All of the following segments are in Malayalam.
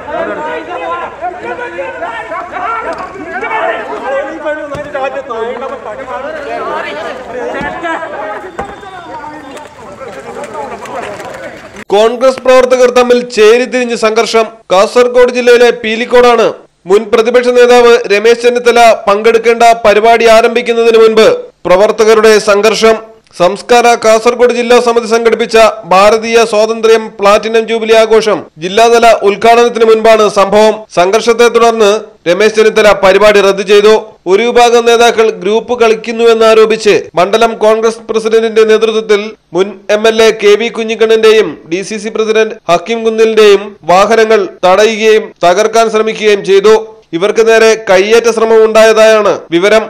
കോൺഗ്രസ് പ്രവർത്തകർ തമ്മിൽ ചേരിതിരിഞ്ഞ് സംഘർഷം കാസർഗോഡ് ജില്ലയിലെ പീലിക്കോടാണ് മുൻ പ്രതിപക്ഷ നേതാവ് രമേശ് ചെന്നിത്തല പങ്കെടുക്കേണ്ട പരിപാടി ആരംഭിക്കുന്നതിന് മുൻപ് പ്രവർത്തകരുടെ സംഘർഷം സംസ്കാര കാസർഗോഡ് ജില്ലാ സമിതി സംഘടിപ്പിച്ച ഭാരതീയ സ്വാതന്ത്ര്യം പ്ലാറ്റിനം ജൂബിലി ആഘോഷം ജില്ലാതല ഉദ്ഘാടനത്തിന് മുൻപാണ് സംഭവം സംഘർഷത്തെ തുടർന്ന് രമേശ് ചെന്നിത്തല പരിപാടി റദ്ദു ചെയ്തു ഒരു വിഭാഗം നേതാക്കൾ ഗ്രൂപ്പ് കളിക്കുന്നുവെന്നാരോപിച്ച് മണ്ഡലം കോൺഗ്രസ് പ്രസിഡന്റിന്റെ നേതൃത്വത്തിൽ മുൻ M L A K V കുഞ്ഞിക്കണ്ണന്റെയും D C C president Hakeem കുന്നിലിന്റെയും വാഹനങ്ങൾ തടയുകയും തകർക്കാൻ ശ്രമിക്കുകയും ചെയ്തു ഇവർക്ക് നേരെ കയ്യേറ്റ ശ്രമം ഉണ്ടായതായാണ് വിവരം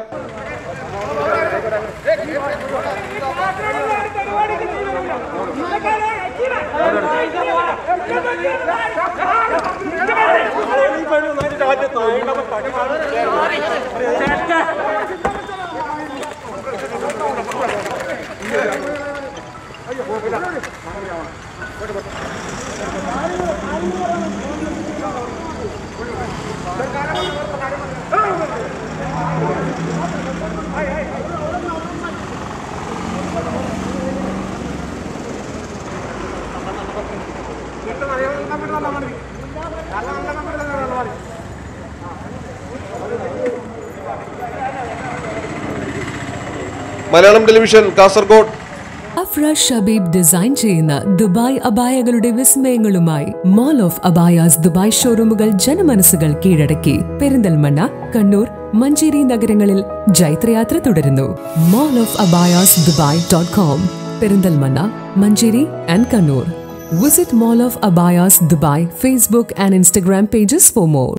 മലയാളം ടെലിവിഷൻ കാസർഗോഡ് അഫ്ര ഷബീബ് ഡിസൈൻ ചെയ്യുന്ന ദുബായ് അബായകളുടെ വിസ്മയങ്ങളുമായി മോൾ ഓഫ് അബായാസ് ദുബായ് ഷോറൂമുകൾ ജനമനസ്സുകൾ കീഴടക്കി പെരിന്തൽമണ്ണ കണ്ണൂർ മഞ്ചേരി നഗരങ്ങളിൽ ജൈത്രയാത്ര തുടരുന്നു Mall of Abayas Dubai dot com Perinthalmanna Manjeri and Kannur visit Mall of Abayas Dubai Facebook and Instagram pages for more